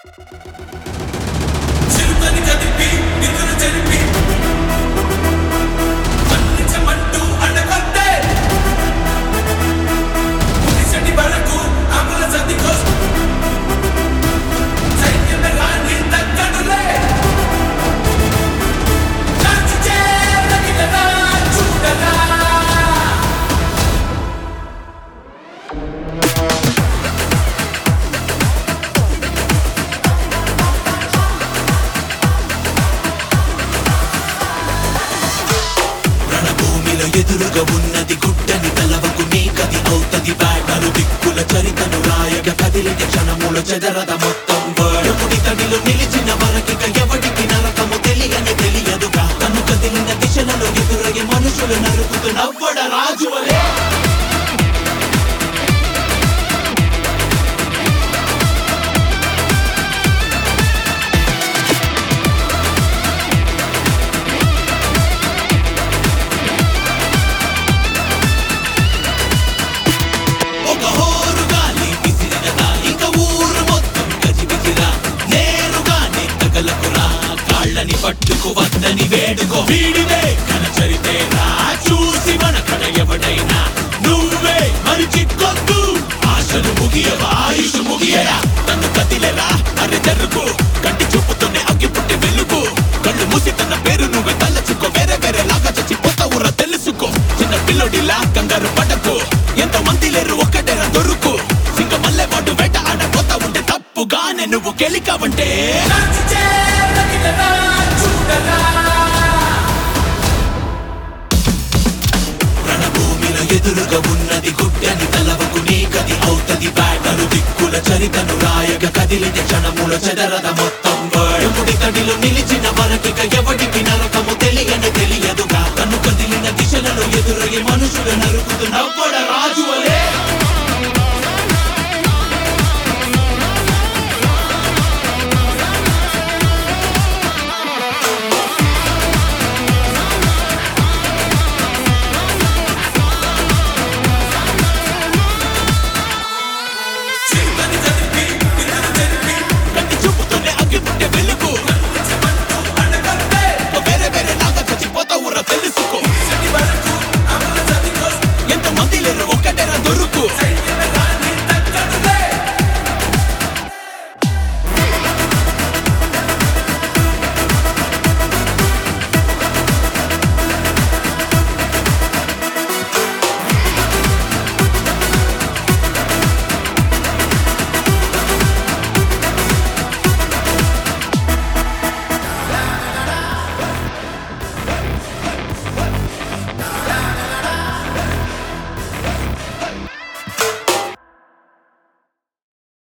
చిరుతని కదిపి నిధులు చెరిపి మన్నించమంటూ అడగొట్టే మునిసటి వరకు అమల సతి కోసం సైన్యమే రాని తగ్గడులే కాచి చేరగినరా చూడరా రణభూమిలో ఎదురుగా ఉన్నది గుడ్డని తలవకు నీకది అవుతది బ్యాటరు దిక్కుల చరితను రాయగ కదిలిన క్షణముల చెదరద మొత్తం ఎముడి తడిలో నిలిచిన వరకిక ఎవడికి నరకము తెలియని తెలియదుగా తను కదిలిన దిశలలో ఎదురయ్యే మనుషులు నరుకుతూ నవ్వడ రాజువలే ఒక హోరు గాలి విసిరినదా ఇక ఊరు మొత్తం గజిబిజిరా నేరుగానే తగలకురా కాళ్ళని పట్టుకు వద్దని వేడుకో వీడిదే కన చరితేరా చూసి మన కడ ఎవడైనా నువ్వే మరి చిక్కొద్దు ఆశలు ముగియవా ఆయుష్ ముగియరా తను కదిలేరా అరే జరుగు కంటి చూపుతోనే అగ్గి పుట్టి వెలుగు కళ్ళు మూసి తన పేరు నువ్వే తలచుకో వేరే వేరే లాగా చచ్చిపోతావురా తెలుసుకో చిన్న పిల్లోడిలా కంగారు పడకు ఎంత మంది లేరు ఒక్కటేరా దొరుకు సింగ మల్లె వాడు వేట ఆడపోతా ఉంటే తప్పుగానే నువ్వు కెలికావంటే రణభూమిలో ఎదురుగా ఉన్నది గుడ్డని తలవకు నీకది అవుతది బ్యాటరు దిక్కుల చరితను రాయగ కదిలిన క్షణముల చెదరద మొత్తం ఎముడి తడిలో నిలిచిన వరకిక ఎవడికి నరకము తెలియని తెలియదుగా కన్ను కదిలిన దిశలలో ఎదురయ్యే మనుషులు నరుకుతున్నావు